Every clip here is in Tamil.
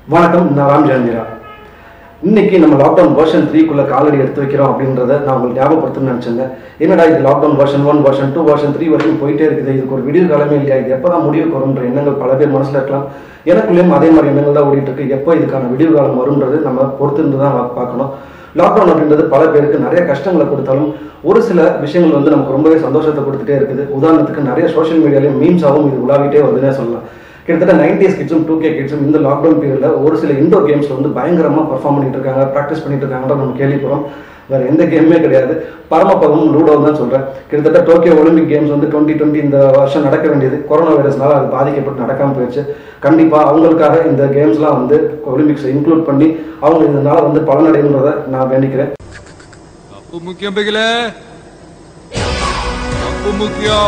வணக்கம் நான் ராம் ஜெயந்திரா இன்னைக்கு நம்ம லாக்டவுன் வெர்ஷன் த்ரீக்குள்ள காலடி எடுத்து வைக்கிறோம் அப்படின்றத நான் உங்களுக்கு ஞாபகப்படுத்தணும்னு நினச்சிருந்தேன் என்னடா இது lockdown version one version two version three வரைக்கும் போயிட்டே இருக்குது இதுக்கு ஒரு விடிவு காலமே இல்லையா இது எப்போ தான் முடிவுக்கு வரும்ன்ற எண்ணங்கள் பல பேர் மனசில் இருக்கலாம் எனக்குள்ளேயும் அதே மாதிரி எண்ணங்கள் தான் ஓடிட்டு இருக்கு எப்போ இதுக்கான விடிவு காலம் வரும்ன்றது நம்ம பொறுத்திருந்து தான் பா- பார்க்கணும் லாக்டவுன் அப்படின்றது பல பேருக்கு நிறைய கஷ்டங்களை கொடுத்தாலும் ஒரு சில விஷயங்கள் வந்து நமக்கு ரொம்பவே சந்தோஷத்தை கொடுத்துட்டே இருக்குது உதாரணத்துக்கு நிறைய சோஷியல் மீடியாலையும் மீம்ஸாகவும் இது உலாவிட்டே வருதுன்னே சொல்லலாம் கிட்டத்தட்ட நைன்டிஸ் கிட்ஸும் டூ கே கிட்ஸும் இந்த லாக்டவுன் பீரியடில் ஒரு சில இண்டோர் கேம்ஸில் வந்து பயங்கரமாக பர்ஃபார்ம் பண்ணிட்டு இருக்காங்க ப்ராக்டிஸ் பண்ணிட்டு இருக்காங்கன்ற நம்ம கேள்விப்படுறோம் வேற எந்த கேமுமே கிடையாது பரமபதமும் லூடோ தான் சொல்கிறேன் கிட்டத்தட்ட டோக்கியோ ஒலிம்பிக் கேம்ஸ் வந்து டுவெண்ட்டி டுவெண்ட்டி இந்த வருஷம் நடக்க வேண்டியது கொரோனா வைரஸ்னால அது பாதிக்கப்பட்டு நடக்காமல் போயிடுச்சு கண்டிப்பாக அவங்களுக்காக இந்த கேம்ஸ்லாம் வந்து ஒலிம்பிக்ஸை இன்க்ளூட் பண்ணி அவங்க இதனால வந்து பலனடைன்றதை நான் வேண்டிக்கிறேன் అప్పు ముఖ్యం బిగిలే అప్పు ముఖ్యం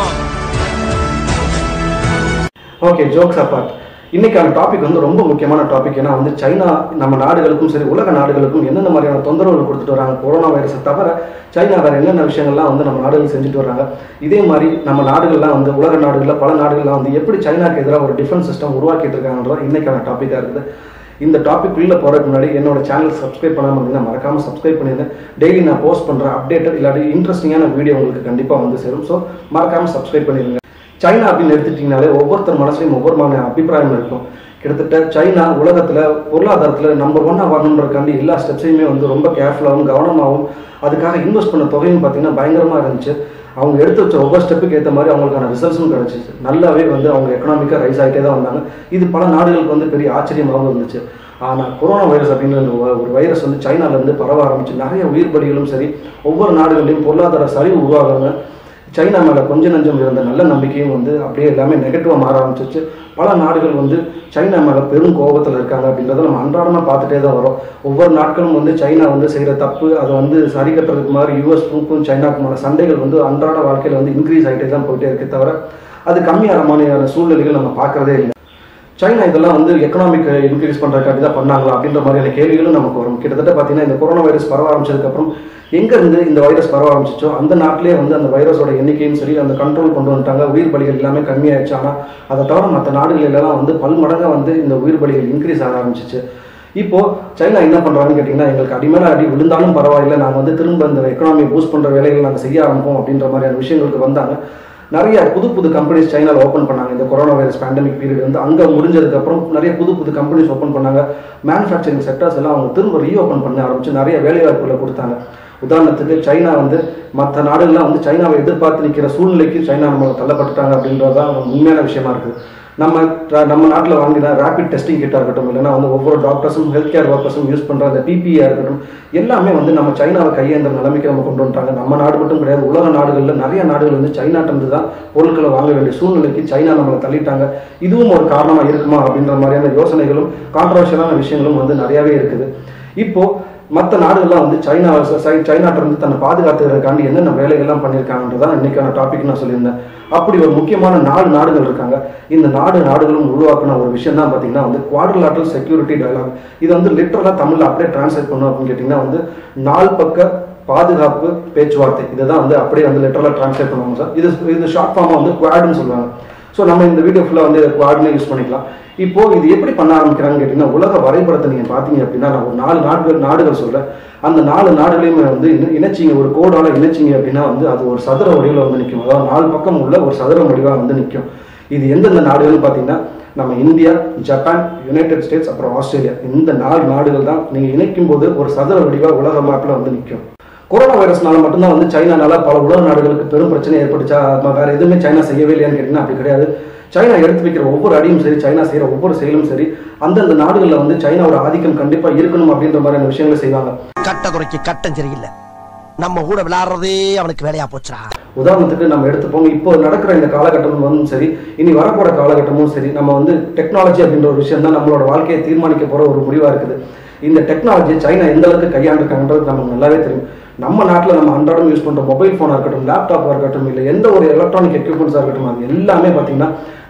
ஓகே ஜோக்ஸ் அப்பார்ட் இன்னைக்கான டாபிக் வந்து ரொம்ப முக்கியமான டாபிக் ஏன்னா வந்து சைனா நம்ம நாடுகளுக்கும் சரி உலக நாடுகளுக்கும் எந்தெந்த மாதிரியான தொந்தரவுகள் கொடுத்துட்டு வராங்க கொரோனா வைரஸை தவிர சைனா வேற என்னென்ன விஷயங்கள்லாம் வந்து நம்ம நாடுகள் செஞ்சுட்டு வராங்க இதே மாதிரி நம்ம நாடுகள்லாம் வந்து உலக நாடுகளில் பல நாடுகள்லாம் வந்து எப்படி சைனாக்கு எதிராக ஒரு டிஃபென்ஸ் சிஸ்டம் உருவாக்கிட்டு இருக்காங்கன்றது இன்னைக்கான டாப்பிக்காக இருக்குது இந்த டாபிக் உள்ள போறதுக்கு முன்னாடி என்னோட சேனல் சப்ஸ்கிரைப் பண்ணாம இருந்தீங்கன்னா மறக்காம சப்ஸ்கிரைப் பண்ணிருங்க டெய்லி நான் போஸ்ட் பண்ற அப்டேட்டட் இல்லாட்டி இன்ட்ரெஸ்டிங்கான வீடியோ உங்களுக்கு கண்டிப்பா வந்து சேரும் ஸோ மறக்காம சப்ஸ்கிரைப் பண்ணிருங்க சைனா அப்படின்னு எடுத்துட்டீங்கனாலே ஒவ்வொருத்தர் மனசுலையும் ஒவ்வொரு மாதிரி அபிப்பிராயம் இருக்கும் கிட்டத்தட்ட சைனா உலகத்துல பொருளாதாரத்துல நம்பர் ஒன்னா வரணுன்றதுக்காண்டி எல்லா ஸ்டெப்ஸையுமே வந்து ரொம்ப கேர்ஃபுல்லாகவும் கவனமாகவும் அதுக்காக இன்வெஸ்ட் பண்ண தொகையும் பார்த்தீங்கன்னா பயங்கரமா இருந்துச்சு அவங்க எடுத்து வச்ச ஒவ்வொரு ஸ்டெப்புக்கு ஏற்ற மாதிரி அவங்களுக்கான ரிசல்ட்ஸும் கிடைச்சிச்சு நல்லாவே வந்து அவங்க எக்கனாமிக்காக ரைஸ் ஆகிட்டே தான் வந்தாங்க இது பல நாடுகளுக்கு வந்து பெரிய ஆச்சரியமாகவும் இருந்துச்சு ஆனால் கொரோனா வைரஸ் அப்படின்ற ஒரு வ- ஒரு வைரஸ் வந்து சைனால இருந்து பரவ ஆரம்பிச்சு நிறைய உயிர் பலிகளும் சரி ஒவ்வொரு நாடுகளிலும் பொருளாதார சரிவு உருவாகுறாங்க சைனா மேலே கொஞ்ச நஞ்சம் இருந்த நல்ல நம்பிக்கையும் வந்து அப்படியே எல்லாமே நெகட்டிவாக மாற ஆரம்பிச்சிச்சு பல நாடுகள் வந்து சைனா மேலே பெரும் கோபத்தில் இருக்காங்க அப்படின்றத நம்ம அன்றாடமாக பார்த்துட்டே தான் வரோம் ஒவ்வொரு நாட்களும் வந்து சைனா வந்து செய்கிற தப்பு அதை வந்து சரி கட்டுறதுக்கு மாதிரி யூஎஸ்க்கும் சைனாக்குமான சண்டைகள் வந்து அன்றாட வாழ்க்கையில் வந்து இன்க்ரீஸ் ஆகிட்டே தான் போயிட்டே இருக்கே தவிர அது கம்மியான மாதிரியான சூழ்நிலைகள் நம்ம பார்க்கறதே இல்லை சைனா இதெல்லாம் வந்து எக்கனாமிக் இன்க்ரீஸ் பண்ணுறதுக்காண்டி தான் பண்ணாங்களா அப்படின்ற மாதிரியான கேள்விகளும் நமக்கு வரும் கிட்டத்தட்ட பார்த்தீங்கன்னா இந்த கொரோனா வைரஸ் பரவ ஆரம்பிச்சதுக்கப்புறம் எங்கேருந்து இந்த வைரஸ் பரவ ஆரம்பிச்சிச்சோ அந்த நாட்டிலே வந்து அந்த வைரஸோட எண்ணிக்கையும் சரி அந்த கண்ட்ரோல் கொண்டு வந்துட்டாங்க உயிர் பலிகள் எல்லாமே கம்மியாயிடுச்சு ஆனால் அதை தவிர மற்ற நாடுகள் எல்லாம் வந்து பல்மடங்காக வந்து இந்த உயிர் பலிகள் இன்க்ரீஸ் ஆக ஆரம்பிச்சிச்சு இப்போ சைனா என்ன பண்றாங்கன்னு கேட்டிங்கன்னா எங்களுக்கு அடிமேல அடி விழுந்தாலும் பரவாயில்லை நாங்கள் வந்து திரும்ப இந்த எக்கனாமி பூஸ்ட் பண்ற வேலைகள் நாங்கள் செய்ய ஆரம்பிப்போம் அப்படின்ற மாதிரியான விஷயங்களுக்கு வந்தாங்க நிறைய புது புது கம்பெனிஸ் சைனால ஓப்பன் பண்ணாங்க இந்த கொரோனா வைரஸ் பேண்டமிக் பீரியட் வந்து அங்கே முடிஞ்சதுக்கு அப்புறம் நிறைய புது புது கம்பெனிஸ் ஓப்பன் பண்ணாங்க மேனுஃபேக்சரிங் செக்டர்ஸ் எல்லாம் அவங்க திரும்ப ரீஓப்பன் பண்ண ஆரம்பிச்சு நிறைய வேலைவாய்ப்புகளை கொடுத்தாங்க உதாரணத்துக்கு சைனா வந்து மற்ற நாடுகள்லாம் வந்து சைனாவை எதிர்பார்த்து நிற்கிற சூழ்நிலைக்கு சைனா நம்மளை தள்ளப்பட்டுட்டாங்க அப்படின்றது தான் உண்மையான விஷயமா இருக்குது நம்ம ர- நம்ம நாட்டில் வாங்கின ரேபிட் டெஸ்டிங் கிட்டாக இருக்கட்டும் இல்லைன்னா வந்து ஒவ்வொரு டாக்டர்ஸும் ஹெல்த் கேர் ஒர்க்கர்ஸும் யூஸ் பண்ணுற அந்த பிபிஆர் இருக்கட்டும் எல்லாமே வந்து நம்ம சைனாவை கையேந்திர நிலைமைக்கு நம்ம கொண்டு வந்துட்டாங்க நம்ம நாடு மட்டும் கிடையாது உலக நாடுகளில் நிறைய நாடுகள் வந்து சைனாட்டிருந்து தான் பொருட்களை வாங்க வேண்டிய சூழ்நிலைக்கு சைனா நம்மளை தள்ளிட்டாங்க இதுவும் ஒரு காரணமாக இருக்குமா அப்படின்ற மாதிரியான யோசனைகளும் கான்ட்ரவர்ஷியலான விஷயங்களும் வந்து நிறையாவே இருக்குது இப்போ மற்ற நாடுகள்லாம் வந்து சைனா சைனாட்ட இருந்து தன்னை பாதுகாத்துக்கிறதுக்காண்டி என்னென்ன வேலைகள்லாம் பண்ணியிருக்காங்கன்றதான் இன்னைக்கான டாபிக் நான் சொல்லியிருந்தேன் அப்படி ஒரு முக்கியமான நாலு நாடுகள் இருக்காங்க இந்த நாடு நாடுகளும் உருவாக்கின ஒரு விஷயம் தான் பார்த்தீங்கன்னா வந்து குவாட்ரலாட்டல் செக்யூரிட்டி டயலாக் இது வந்து லிட்டரலாக தமிழில் அப்படியே டிரான்ஸ்லேட் பண்ணும் அப்படின்னு கேட்டிங்கன்னா வந்து நாள் பக்க பாதுகாப்பு பேச்சுவார்த்தை இதை தான் வந்து அப்படியே வந்து லிட்டரலாக டிரான்ஸ்லேட் பண்ணுவாங்க சார் இது இது ஷார்ட் ஃபார்மாக வந்து குவாடுன்னு சொல்லுவாங்க ஸோ நம்ம இந்த வீடியோ ஃபுல்லாக வந்து குவாடுன்னு யூஸ் பண்ணிக்கலாம் இப்போ இது எப்படி பண்ண ஆரம்பிக்கிறாங்கன்னு கேட்டிங்கன்னா உலக வரைபடத்தை நீங்கள் பார்த்தீங்க அப்படின்னா நான் ஒரு நாலு நாடுகள் நாடுகள் சொல்கிறேன் அந்த நாலு நாடுகளையுமே வந்து இணை- இணைச்சிங்க ஒரு கோடால இணைச்சிங்க அப்படின்னா வந்து அது ஒரு சதுர வடிவில் வந்து நிற்கும் அதாவது நாலு பக்கம் உள்ள ஒரு சதுர வடிவாக வந்து நிற்கும் இது எந்தெந்த நாடுகள்னு பார்த்தீங்கன்னா நம்ம இந்தியா ஜப்பான் யுனைடெட் ஸ்டேட்ஸ் அப்புறம் ஆஸ்திரேலியா இந்த நாலு நாடுகள் தான் நீங்கள் இணைக்கும் போது ஒரு சதுர வடிவாக உலக மேப்பில் வந்து நிற்கும் கொரோனா வைரஸ்னால மட்டும்தான் வந்து சைனானால பல உலக நாடுகளுக்கு பெரும் பிரச்சனை ஏற்பட்டுச்சா ம- வேற எதுவுமே சைனா செய்யவே இல்லையான்னு கேட்டிங்கன்னா அப்படி கிடையாது சைனா எடுத்து வைக்கிற ஒவ்வொரு அடியும் சரி சைனா செய்யற ஒவ்வொரு செயலும் சரி அந்தந்த நாடுகளில் வந்து சைனாவோட ஆதிக்கம் கண்டிப்பா இருக்கணும் அப்படின்ற மாதிரியான விஷயங்களை செய்வாங்க கட்ட குறைக்கு கட்டம் சரியில்லை நம்ம கூட விளையாடுறதே அவனுக்கு வேலையா போச்சுடா உதாரணத்துக்கு நம்ம எடுத்துப்போம் இப்போ நடக்கிற இந்த காலகட்டமும் வந்து சரி இனி வரப்போற காலகட்டமும் சரி நம்ம வந்து டெக்னாலஜி அப்படின்ற ஒரு விஷயம் தான் நம்மளோட வாழ்க்கையை தீர்மானிக்க போற ஒரு முடிவா இருக்குது இந்த டெக்னாலஜி சைனா எந்த அளவுக்கு கையாண்டிருக்காங்கன்றது நமக்கு நல்லாவே தெரியும் நம்ம நாட்டில் நம்ம அன்றாடம் யூஸ் பண்ற மொபைல் ஃபோனாக இருக்கட்டும் லேப்டாப்பாக இருக்கட்டும் இல்லை எந்த ஒரு எலக்ட்ரானிக் எக்யூப்மெண்ட்ஸாக இருக்கட்டும் அது எல்லாமே பார்த்தீங்கன்னா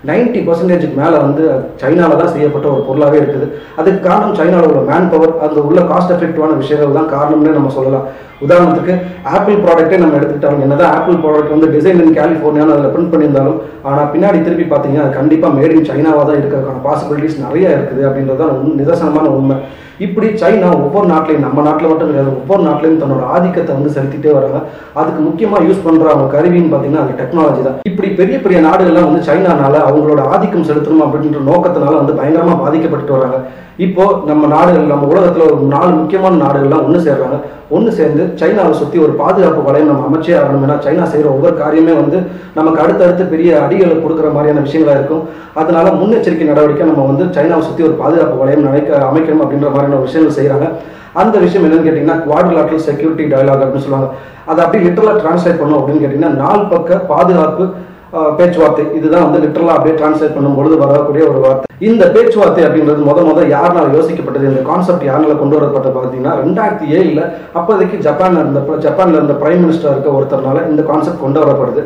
நைன்டி பர்சன்டேஜுக்கு மேலே வந்து சைனால தான் செய்யப்பட்ட ஒரு பொருளாகவே இருக்குது அதுக்கு காரணம் சைனாவில் உள்ள மேன் பவர் அந்த உள்ள காஸ்ட் எஃபெக்டிவான விஷயங்கள் தான் காரணம்னே நம்ம சொல்லலாம் உதாரணத்துக்கு ஆப்பிள் ப்ராடக்ட்டே நம்ம எடுத்துக்கிட்டாலும் என்னதான் ஆப்பிள் ப்ராடக்ட் வந்து டிசைன் இன் கலிஃபோர்னியான்னு அதில் பிரிண்ட் பண்ணியிருந்தாலும் ஆனால் பின்னாடி திருப்பி பார்த்தீங்கன்னா அது கண்டிப்பாக மேட் இன் சைனாவாக தான் இருக்கிறதுக்கான பாசிபிலிட்டிஸ் நிறைய இருக்குது அப்படின்றது தான் உண்மை- நிதர்சனமான உண்மை இப்படி சைனா ஒவ்வொரு நாட்டிலையும் நம்ம நாட்டில் மட்டும் கிடையாது ஒவ்வொரு நாட்டிலையும் தன்னோட ஆதிக்கத்தை வந்து செலுத்திட்டே வராங்க அதுக்கு முக்கியமாக யூஸ் பண்ணுற அவங்க கருவின்னு பார்த்தீங்கன்னா அது டெக்னாலஜி தான் இப்படி பெரிய பெரிய நாடுகள்லாம் வந்து சைனானால அவங்களோட ஆதிக்கம் செலுத்தணும் அப்படின்ற நோக்கத்தினால வந்து பயங்கரமாக பாதிக்கப்பட்டு வராங்க இப்போ நம்ம நாடுகள் நம்ம உலகத்தில் ஒரு நாலு முக்கியமான நாடுகள்லாம் ஒன்று சேர்றாங்க ஒன்று சேர்ந்து சைனாவை சுற்றி ஒரு பாதுகாப்பு வளையம் நம்ம அமைச்சே ஆகணும் ஏன்னா சைனா செய்கிற ஒவ்வொரு காரியமே வந்து நமக்கு அடுத்தடுத்து பெரிய அடிகளை கொடுக்குற மாதிரியான விஷயங்களா இருக்கும் அதனால முன்னெச்சரிக்கை நடவடிக்கை நம்ம வந்து சைனாவை சுற்றி ஒரு பாதுகாப்பு வளையம் அமைக்க அமைக்கணும் அப்படின்ற மாதிரியான விஷயங்கள் செய்கிறாங்க அந்த விஷயம் என்னன்னு கேட்டிங்கன்னா குவாட்ரிலாட்ரல் செக்யூரிட்டி டயலாக் அப்படின்னு சொல்லுவாங்க அதை அப்படியே லிட்டரலாக டிரான்ஸ்லேட் பண்ணும் அப்படின்னு கேட்டிங்கன்னா நாள் பக்க பாதுகாப்பு ஆஹ், பேச்சுவார்த்தை இதுதான் வந்து லிட்டரலாக அப்படியே டிரான்ஸ்லேட் பண்ணும் பொழுது வரக்கூடிய ஒரு வார்த்தை இந்த பேச்சுவார்த்தை அப்படின்றது முத முத யாருனால யோசிக்கப்பட்டது இந்த கான்செப்ட் யாருனால கொண்டு வரப்பட்டது பார்த்தீங்கன்னா ரெண்டாயிரத்தி ஏழில் அப்போதைக்கு ஜப்பான்ல இருந்த ஜப்பான்ல இருந்த பிரைம் மினிஸ்டர் இருக்க ஒருத்தர்னால இந்த கான்செப்ட் கொண்டு வரப்படுது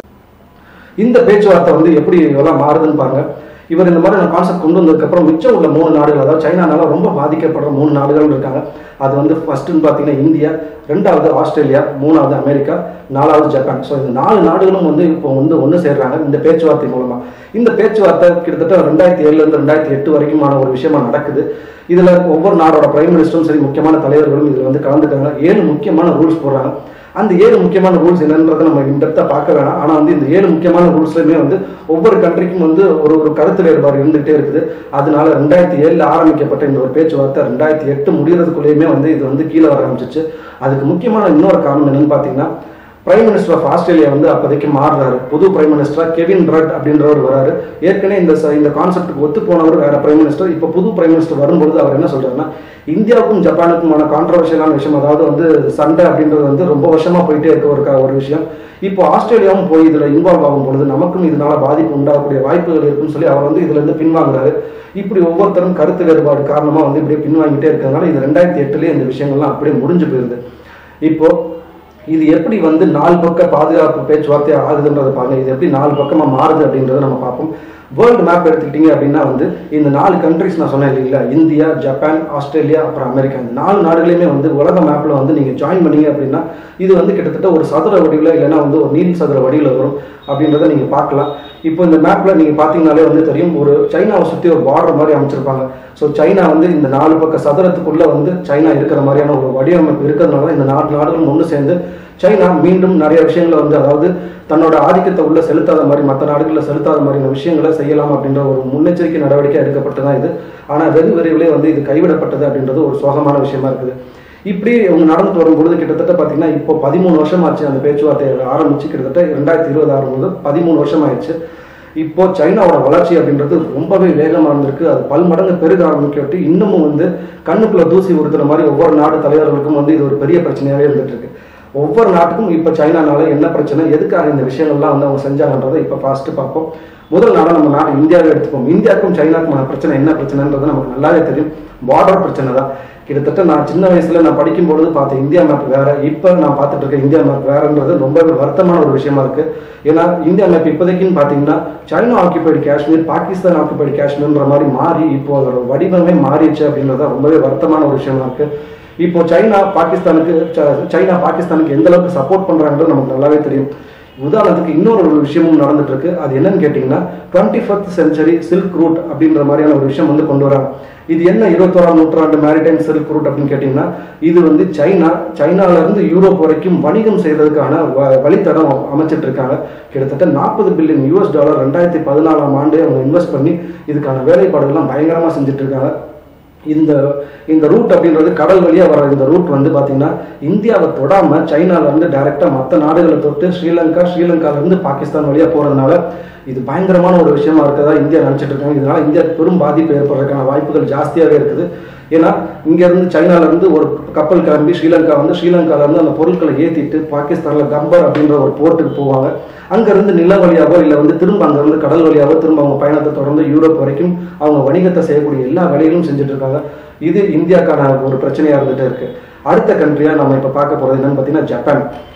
இந்த பேச்சுவார்த்தை வந்து எப்படி இதெல்லாம் மாறுதுன்னு பாருங்க இவர் இந்த மாதிரி கான்செப்ட் கொண்டு வந்ததுக்கப்புறம் மிச்சம் உள்ள மூணு நாடுகள் அதாவது சைனானால ரொம்ப பாதிக்கப்படுற மூணு நாடுகள் இருக்காங்க அது வந்து ஃபர்ஸ்ட்னு பார்த்தீங்கன்னா இந்தியா ரெண்டாவது ஆஸ்திரேலியா மூணாவது அமெரிக்கா நாலாவது ஜப்பான் ஸோ இந்த நாலு நாடுகளும் வந்து இப்போ வந்து ஒன்று சேர்றாங்க இந்த பேச்சுவார்த்தை மூலமா இந்த பேச்சுவார்த்தை கிட்டத்தட்ட ரெண்டாயிரத்தி ஏழுலேருந்து ரெண்டாயிரத்தி எட்டு வரைக்குமான ஒரு விஷயமா நடக்குது இதில் ஒவ்வொரு நாடோட பிரைம் மினிஸ்டரும் சரி முக்கியமான தலைவர்களும் இதில் வந்து கலந்துக்கிறாங்க ஏழு முக்கியமான ரூல்ஸ் போடுறாங்க அந்த ஏழு முக்கியமான ரூல்ஸ் என்னன்றதை நம்ம இன்டெப்த்தாக பார்க்க வேணாம் ஆனால் வந்து இந்த ஏழு முக்கியமான ரூல்ஸ்லையுமே வந்து ஒவ்வொரு கண்ட்ரிக்கும் வந்து ஒரு ஒரு கருத்து வேறுபாடு இருந்துகிட்டே இருக்குது அதனால ரெண்டாயிரத்தி ஏழில் ஆரம்பிக்கப்பட்ட இந்த ஒரு பேச்சுவார்த்தை ரெண்டாயிரத்தி எட்டு முடிகிறதுக்குள்ளேயுமே வந்து இது வந்து கீழே வர ஆரம்பிச்சிச்சு அதுக்கு முக்கியமான இன்னொரு காரணம் என்னன்னு பார்த்தீங்கன்னா பிரைம் மினிஸ்டர் ஆஃப் ஆஸ்திரேலியா வந்து அப்போதைக்கு மாறுறாரு புது பிரைம் மினிஸ்டரா கெவின் ரட் அப்படின்றவர் வராரு ஏற்கனவே இந்த ச- இந்த கான்செப்ட்டுக்கு ஒத்து போனவர் வேற பிரைம் மினிஸ்டர் இப்போ புது பிரைம் மினிஸ்டர் வரும்பொழுது அவர் என்ன சொல்றாருன்னா இந்தியாவுக்கும் ஜப்பானுக்குமான கான்ட்ரவர்ஷியலான விஷயம் அதாவது வந்து சண்டை அப்படின்றது வந்து ரொம்ப வருஷமா போயிட்டே இருக்க ஒரு க- ஒரு விஷயம் இப்போ ஆஸ்திரேலியாவும் போய் இதுல இன்வால்வ் ஆகும் பொழுது நமக்கும் இதனால பாதிப்பு உண்டாகக்கூடிய வாய்ப்புகள் இருக்குன்னு சொல்லி அவர் வந்து இதுல இருந்து பின்வாங்குறாரு இப்படி ஒவ்வொருத்தரும் கருத்து வேறுபாடு காரணமா வந்து இப்படியே பின்வாங்கிட்டே இருக்கிறதுனால இது ரெண்டாயிரத்தி எட்டுலயே இந்த விஷயங்கள்லாம் அப்படியே முடிஞ்சு போயிருது இப்போ இது எப்படி வந்து நாலு பக்க பாதுகாப்பு பேச்சுவார்த்தை ஆகுதுன்றதை பாருங்க இது எப்படி நாலு பக்கமா மாறுது அப்படின்றத நம்ம பார்ப்போம் வேர்ல்டு மேப் எடுத்துக்கிட்டீங்க அப்படின்னா வந்து இந்த நாலு கண்ட்ரிஸ் நான் சொன்னேன் இல்லைங்களா இந்தியா ஜப்பான் ஆஸ்திரேலியா அப்புறம் அமெரிக்கா இந்த நாலு நாடுகளையுமே வந்து உலக மேப்ல வந்து நீங்க ஜாயின் பண்ணீங்க அப்படின்னா இது வந்து கிட்டத்தட்ட ஒரு சதுர வடிவில் இல்லைன்னா வந்து ஒரு நீள் சதுர வடிவில் வரும் அப்படின்றத நீங்க பார்க்கலாம் இப்போ இந்த மேப்ல நீங்க பாத்தீங்கன்னாலே வந்து தெரியும் ஒரு சைனாவை சுத்தி ஒரு பார்டர் மாதிரி அமைச்சிருப்பாங்க ஸோ சைனா வந்து இந்த நாலு பக்க சதுரத்துக்குள்ள வந்து சைனா இருக்கிற மாதிரியான ஒரு வடிவமைப்பு இருக்கிறதுனால இந்த நாலு நாடுகளும் ஒன்று சேர்ந்து சைனா மீண்டும் நிறைய விஷயங்களை வந்து அதாவது தன்னோட ஆதிக்கத்தை உள்ள செலுத்தாத மாதிரி மற்ற நாடுகளில் செலுத்தாத மாதிரியான விஷயங்களை செய்யலாம் அப்படின்ற ஒரு முன்னெச்சரிக்கை நடவடிக்கை எடுக்கப்பட்டு தான் இது ஆனால் வெகு விரைவிலே வந்து இது கைவிடப்பட்டது அப்படின்றது ஒரு சோகமான விஷயமா இருக்குது இப்படி இவங்க நடந்துட்டு வரும்பொழுது கிட்டத்தட்ட பார்த்தீங்கன்னா இப்போ பதிமூணு வருஷம் ஆச்சு அந்த பேச்சுவார்த்தை ஆரம்பிச்சு கிட்டத்தட்ட ரெண்டாயிரத்தி இருபது ஆகும்போது பதிமூணு வருஷம் ஆயிடுச்சு இப்போ சைனாவோட வளர்ச்சி அப்படின்றது ரொம்பவே வேகமாக இருந்திருக்கு அது பல்மடங்கு பெருக ஆரம்பிக்கிட்டு இன்னமும் வந்து கண்ணுக்குள்ள தூசி உறுத்துற மாதிரி ஒவ்வொரு நாடு தலைவர்களுக்கும் வந்து இது ஒரு பெரிய பிரச்சனையாகவே இருந்துட்டு இருக்கு ஒவ்வொரு நாட்டுக்கும் இப்போ சைனானால என்ன பிரச்சனை எதுக்காக இந்த விஷயங்கள்லாம் வந்து அவங்க செஞ்சாங்கன்றதை இப்போ ஃபாஸ்ட்டு பார்ப்போம் முதல் நாடாக நம்ம நாடு இந்தியாவை எடுத்துப்போம் இந்தியாவுக்கும் சைனாக்குமான பிரச்சனை என்ன பிரச்சனைன்றது நமக்கு நல்லாவே தெரியும் பார்டர் பிரச்சனை தான் கிட்டத்தட்ட நான் சின்ன வயசுல நான் படிக்கும் பொழுது பார்த்த இந்தியா மேப் வேற இப்போ நான் பார்த்துட்டு இருக்க இந்தியா மேப் வேறன்றது ரொம்பவே வருத்தமான ஒரு விஷயமா இருக்கு ஏன்னா இந்தியா மேப் இப்போதைக்குன்னு பார்த்தீங்கன்னா China occupied Kashmir Pakistan occupied காஷ்மீர்ன்ற மாதிரி மாறி இப்போ அதோட வடிவமே மாறிடுச்சு அப்படின்றது ரொம்பவே வருத்தமான ஒரு விஷயமா இருக்கு இப்போ சைனா பாகிஸ்தானுக்கு ச- சைனா பாகிஸ்தானுக்கு எந்த அளவுக்கு சப்போர்ட் பண்றாங்கன்றது நமக்கு நல்லாவே தெரியும் உதாரணத்துக்கு இன்னொரு ஒரு விஷயமும் நடந்துட்டு இருக்கு அது என்னன்னு கேட்டிங்கன்னா twenty first century silk route அப்படின்ற மாதிரியான ஒரு விஷயம் வந்து கொண்டு வராங்க இது என்ன இருபத்தோராம் நூற்றாண்டு மேரிடைம் சில்க் ரூட் அப்படின்னு கேட்டிங்கன்னா இது வந்து சைனா சைனால இருந்து யூரோப் வரைக்கும் வணிகம் செய்யறதுக்கான வ- வழித்தடம் அ- அமைச்சிட்டு இருக்காங்க கிட்டத்தட்ட நாற்பது பில்லியன் யூஎஸ் டாலர் ரெண்டாயிரத்தி பதினாலாம் ஆண்டு அவங்க இன்வெஸ்ட் பண்ணி இதுக்கான வேலைப்பாடுகள்லாம் பயங்கரமா செஞ்சுட்டு இருக்காங்க இந்த இந்த ரூட் அப்படின்றது கடல் வழியா வர இந்த ரூட் வந்து பாத்தீங்கன்னா இந்தியாவை தொடாம சைனால இருந்து டைரக்டா மற்ற நாடுகளை தொட்டு ஸ்ரீலங்கா ஸ்ரீலங்கால இருந்து பாகிஸ்தான் வழியா போறதுனால இது பயங்கரமான ஒரு விஷயமா இருக்கதா இந்தியா நினைச்சிட்டு இருக்காங்க இதனால இந்தியா பெரும் பாதிப்பு ஏற்படுறதுக்கான வாய்ப்புகள் ஜாஸ்தியாவே இருக்குது ஏன்னா இங்க இருந்து சைனால இருந்து ஒரு கப்பல் கிளம்பி ஸ்ரீலங்கா வந்து ஸ்ரீலங்கால இருந்து அந்த பொருட்களை ஏத்திட்டு பாகிஸ்தான்ல கம்பர் அப்படின்ற ஒரு போர்ட்டுக்கு போவாங்க அங்க இருந்து நில வழியாவோ இல்ல வந்து திரும்ப அங்க இருந்து கடல் வழியாவோ திரும்ப அவங்க பயணத்தை தொடர்ந்து யூரோப் வரைக்கும் அவங்க வணிகத்தை செய்யக்கூடிய எல்லா வேலைகளும் செஞ்சுட்டு இருக்காங்க இது இந்தியாக்கான ஒரு பிரச்சனையா இருந்துட்டு இருக்கு அடுத்த கண்ட்ரியா நம்ம இப்ப பார்க்க போறது என்னன்னு பாத்தீங்கன்னா ஜப்பான்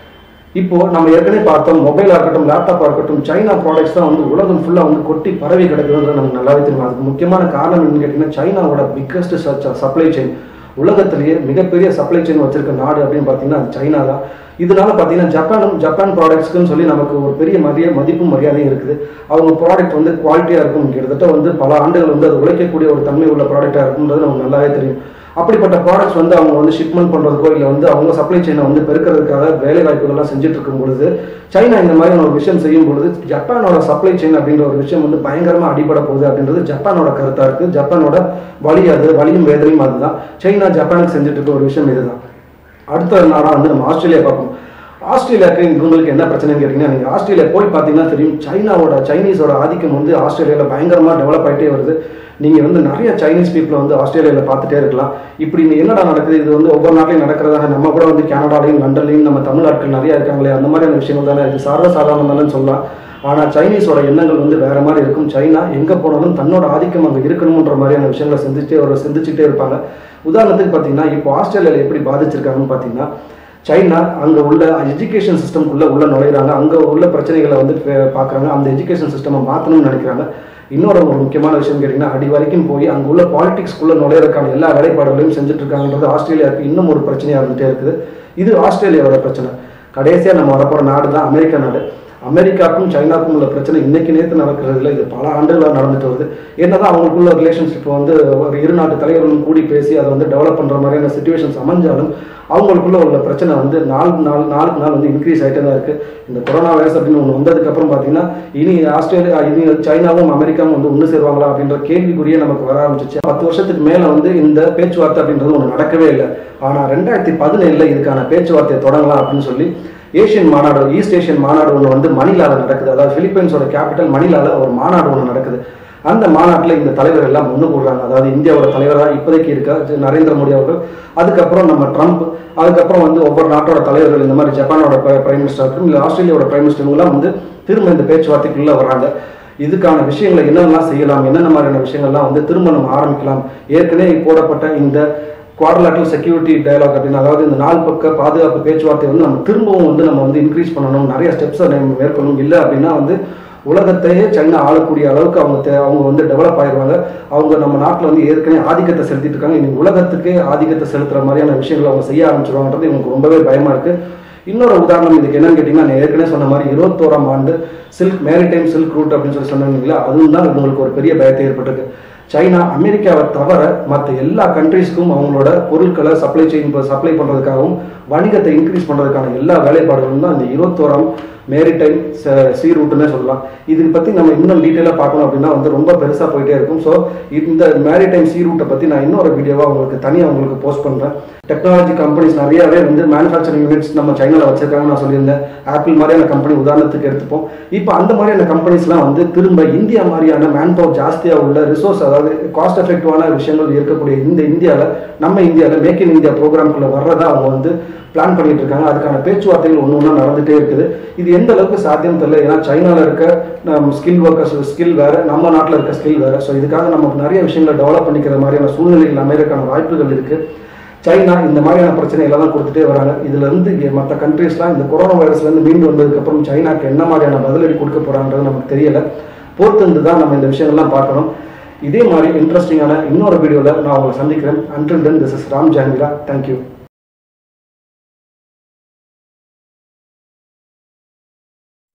இப்போ நம்ம ஏற்கனவே பார்த்தோம் மொபைலாக இருக்கட்டும் லேப்டாப்பாக இருக்கட்டும் சைனா ப்ராடக்ட்ஸ் தான் வந்து உலகம் ஃபுல்லாக வந்து கொட்டி பரவி கிடக்குதுன்றது நமக்கு நல்லாவே தெரியும் அதுக்கு முக்கியமான காரணம் என்னன்னு கேட்டிங்கன்னா சைனாவோட பிக்கஸ்ட் சப்ளை செயின் உலகத்திலேயே மிகப்பெரிய சப்ளை செயின் வச்சிருக்க நாடு அப்படின்னு பார்த்தீங்கன்னா அது சைனா தான் இதனால பார்த்தீங்கன்னா ஜப்பானும் ஜப்பான் ப்ராடக்ட்ஸ்க்குன்னு சொல்லி நமக்கு ஒரு பெரிய மதிய மதிப்பும் மரியாதையும் இருக்குது அவங்க ப்ராடக்ட் வந்து குவாலிட்டியாக இருக்கும் கிட்டத்தட்ட வந்து பல ஆண்டுகள் வந்து அது உழைக்கக்கூடிய ஒரு தன்மை உள்ள ப்ராடக்டாக இருக்குன்றது நமக்கு நல்லாவே தெரியும் அப்படிப்பட்ட ப்ராடக்ட்ஸ் வந்து அவங்க வந்து ஷிப்மெண்ட் பண்ணுறதுக்கோ இல்லை வந்து அவங்க சப்ளை செயினை வந்து பெருக்கிறதுக்காக வேலை வாய்ப்புகள்லாம் செஞ்சுட்டு இருக்கும் பொழுது சைனா இந்த மாதிரியான ஒரு விஷயம் செய்யும் பொழுது ஜப்பானோட சப்ளை செயின் அப்படின்ற ஒரு விஷயம் வந்து பயங்கரமாக அடிபட போகுது அப்படின்றது ஜப்பானோட கருத்தாக இருக்குது ஜப்பானோட வழி அது வழியும் வேதனையும் அதுதான் சைனா ஜப்பானுக்கு செஞ்சுட்டு இருக்க ஒரு விஷயம் இதுதான் அடுத்த நாடாக வந்து நம்ம ஆஸ்திரேலியா பார்ப்போம் ஆஸ்திரேலியாவுக்கு இவங்களுக்கு என்ன பிரச்சனைன்னு கேட்டிங்கன்னா நீங்கள் ஆஸ்திரேலியா போய் பார்த்தீங்கன்னா தெரியும் சைனாவோட சைனீஸோட ஆதிக்கம் வந்து ஆஸ்திரேலியாவில் பயங்கரமாக டெவலப் ஆகிட்டே வருது நீங்கள் வந்து நிறைய சைனீஸ் பீப்புளை வந்து ஆஸ்திரேலியாவில் பார்த்துட்டே இருக்கலாம் இப்படி இங்க என்னடா நடக்குது இது வந்து ஒவ்வொரு நாட்டிலையும் நடக்கிறதாக நம்ம கூட வந்து கனடாலையும் லண்டன்லையும் நம்ம தமிழ்நாட்கள் நிறைய இருக்காங்களே அந்த மாதிரியான விஷயங்கள் தானே இது சர்வசாதாரணம் தானே சொல்லலாம் ஆனால் சைனீஸோட எண்ணங்கள் வந்து வேற மாதிரி இருக்கும் சைனா எங்கே போனாலும் தன்னோட ஆதிக்கம் அங்கே இருக்கணுன்ற மாதிரியான விஷயங்களை சிந்திச்சுட்டே ஒரு சிந்திச்சுட்டே இருப்பாங்க உதாரணத்துக்கு பார்த்தீங்கன்னா இப்போ ஆஸ்திரேலியாவில் எப்படி பாதிச்சிருக்காங்கன்னு பார்த்தீங்கன்னா சைனா அங்கே உள்ள எஜுகேஷன் சிஸ்டம்குள்ளே உள்ள நுழையிறாங்க அங்கே உள்ள பிரச்சனைகளை வந்து பார்க்குறாங்க அந்த எஜுகேஷன் சிஸ்டமை மாற்றணும்னு நினைக்கிறாங்க இன்னொரு ஒரு முக்கியமான விஷயம் கேட்டிங்கன்னா அடி வரைக்கும் போய் அங்கே உள்ள பாலிடிக்ஸ்குள்ளே நுழையிறதுக்கான எல்லா வேலைப்பாடுகளையும் செஞ்சுட்டு இருக்காங்கன்றது ஆஸ்திரேலியாவுக்கு இன்னும் ஒரு பிரச்சனையாக இருந்துகிட்டே இருக்குது இது ஆஸ்திரேலியாவோட பிரச்சனை கடைசியாக நம்ம வரப்போகிற நாடு தான் அமெரிக்கா நாடு அமெரிக்காவுக்கும் சைனாக்கும் உள்ள பிரச்சனை இன்னைக்கு நேற்று நடக்கிறது இல்லை இது பல ஆண்டுகளாக நடந்துட்டு வருது என்னதான் அவங்களுக்குள்ள ரிலேஷன்ஷிப் வந்து ஒரு இரு நாட்டு தலைவர்களும் கூடி பேசி அதை வந்து டெவலப் பண்ணுற மாதிரியான சுச்சுவேஷன்ஸ் அமைஞ்சாலும் அவங்களுக்குள்ள உள்ள பிரச்சனை வந்து நாள் நாள் நாளுக்கு நாள் வந்து இன்க்ரீஸ் ஆகிட்டே தான் இருக்கு இந்த கொரோனா வைரஸ் அப்படின்னு ஒன்று வந்ததுக்கப்புறம் பார்த்தீங்கன்னா இனி ஆஸ்திரேலியா இனி சைனாவும் அமெரிக்காவும் வந்து ஒன்று சேருவாங்களா அப்படின்ற கேள்விக்குறியே நமக்கு வர ஆரம்பிச்சிச்சு பத்து வருஷத்துக்கு மேலே வந்து இந்த பேச்சுவார்த்தை அப்படின்றது ஒன்று நடக்கவே இல்லை ஆனால் ரெண்டாயிரத்தி பதினேழில் இதுக்கான பேச்சுவார்த்தையை தொடங்கலாம் அப்படின்னு சொல்லி ஏஷியன் மாநாடு ஈஸ்ட் ஏஷியன் மாநாடு ஒன்று வந்து மணிலால நடக்குது அதாவது பிலிப்பைன்ஸோட கேபிட்டல் மணிலால ஒரு மாநாடு ஒன்று நடக்குது அந்த மாநாட்டில் இந்த தலைவர் எல்லாம் ஒன்று கூடுறாங்க அதாவது இந்தியாவோட தலைவராக இப்போதைக்கு இருக்க நரேந்திர மோடி அவர்கள் அதுக்கப்புறம் நம்ம ட்ரம்ப் அதுக்கப்புறம் வந்து ஒவ்வொரு நாட்டோட தலைவர்கள் இந்த மாதிரி ஜப்பானோட பிரைம் மினிஸ்டர் இருக்கட்டும் இல்லை ஆஸ்திரேலியாவோட பிரைம் மினிஸ்டர் இவங்கெல்லாம் வந்து திரும்ப இந்த பேச்சுவார்த்தைக்குள்ளே வராங்க இதுக்கான விஷயங்களை என்னென்னலாம் செய்யலாம் என்னென்ன மாதிரியான விஷயங்கள்லாம் வந்து திரும்ப நம்ம ஆரம்பிக்கலாம் ஏற்கனவே போடப்பட்ட இந்த குவாட்ரலாட்டல் செக்யூரிட்டி டயலாக் அப்படின்னு அதாவது இந்த நாலு பக்க பாதுகாப்பு பேச்சுவார்த்தை வந்து நம்ம திரும்பவும் வந்து நம்ம வந்து இன்க்ரீஸ் பண்ணணும் நிறைய ஸ்டெப்ஸை நம்ம மேற்கொள்ளணும் இல்லை அப்படின்னா வந்து உலகத்தையே சைனா ஆளக்கூடிய அளவுக்கு அவங்க தே- அவங்க வந்து டெவலப் ஆயிடுவாங்க அவங்க நம்ம நாட்டில் வந்து ஏற்கனவே ஆதிக்கத்தை செலுத்திட்டு இருக்காங்க இனி உலகத்துக்கே ஆதிக்கத்தை செலுத்துற மாதிரியான விஷயங்களை அவங்க செய்ய ஆரம்பிச்சிருவாங்கன்றது எனக்கு ரொம்பவே பயமா இருக்கு இன்னொரு உதாரணம் இதுக்கு என்னன்னு கேட்டிங்கன்னா நான் ஏற்கனவே சொன்ன மாதிரி இருபத்தோராம் ஆண்டு சில்க் மேரிடைம் சில்க் ரூட் அப்படின்னு சொல்லி சொன்னாங்களா அதுவும் தான் உங்களுக்கு ஒரு பெரிய பயத்தை ஏற்பட்டிருக்கு சைனா அமெரிக்காவை தவிர மற்ற எல்லா கண்ட்ரீஸ்க்கும் அவங்களோட பொருட்களை சப்ளை செயின் சப்ளை பண்ணுறதுக்காகவும் வணிகத்தை இன்க்ரீஸ் பண்ணுறதுக்கான எல்லா வேலைப்பாடுகளும் தான் இந்த இருபத்தோராம் மேரிடைம் சி ரூட்டுன்னே சொல்லலாம் இதுக்கு பற்றி நம்ம இன்னும் டீட்டெயிலாக பார்க்கணும் அப்படின்னா வந்து ரொம்ப பெருசாக போயிட்டே இருக்கும் ஸோ இந்த மேரிடைம் சி ரூட்டை பற்றி நான் இன்னொரு வீடியோவாக உங்களுக்கு தனியாக உங்களுக்கு போஸ்ட் பண்ணுறேன் டெக்னாலஜி கம்பெனிஸ் நிறையவே வந்து மேனுஃபேக்சரிங் யூனிட்ஸ் நம்ம சைனாவில் வச்சிருக்காங்க நான் சொல்லியிருந்தேன் ஆப்பிள் மாதிரியான கம்பெனி உதாரணத்துக்கு எடுத்துப்போம் இப்போ அந்த மாதிரியான கம்பெனிஸ்லாம் வந்து திரும்ப இந்தியா மாதிரியான மேன் பவர் ஜாஸ்தியாக உள்ள ரிசோர்ஸ் அதாவது காஸ்ட் எஃபெக்டிவான விஷயங்கள் இருக்கக்கூடிய இந்த இந்தியாவில் நம்ம இந்தியாவில் மேக் இன் இந்தியா ப்ரோக்ராம்குள்ளே வர்றதா அவங்க வந்து பிளான் பண்ணிட்டு இருக்காங்க அதுக்கான பேச்சுவார்த்தைகள் ஒன்று ஒன்றா நடந்துகிட்டே இருக்குது இது எந்த அளவுக்கு சாத்தியம் தெரியல ஏன்னா சைனாவில் இருக்க ஸ்கில் ஒர்க்கர்ஸ் ஸ்கில் வேற நம்ம நாட்டில் இருக்க ஸ்கில் வேற ஸோ இதுக்காக நம்ம நிறைய விஷயங்களை டெவலப் பண்ணிக்கிற மாதிரியான சூழ்நிலைகள் அமையறதுக்கான வாய்ப்புகள் இருக்கு சைனா இந்த மாதிரியான பிரச்சனைகளை தான் கொடுத்துட்டே வராங்க இதுல இருந்து மற்ற கண்ட்ரீஸ்லாம் இந்த கொரோனா வைரஸ்ல இருந்து மீண்டு வந்ததுக்கு அப்புறம் சைனாக்கு என்ன மாதிரியான பதிலடி கொடுக்க போறாங்கன்றது நமக்கு தெரியல பொறுத்திருந்து தான் நம்ம இந்த விஷயங்கள்லாம் பார்க்கணும் இதே மாதிரி இன்ட்ரெஸ்டிங்கான இன்னொரு வீடியோவில் நான் உங்களை சந்திக்கிறேன் until then this is Ram Jangra thank you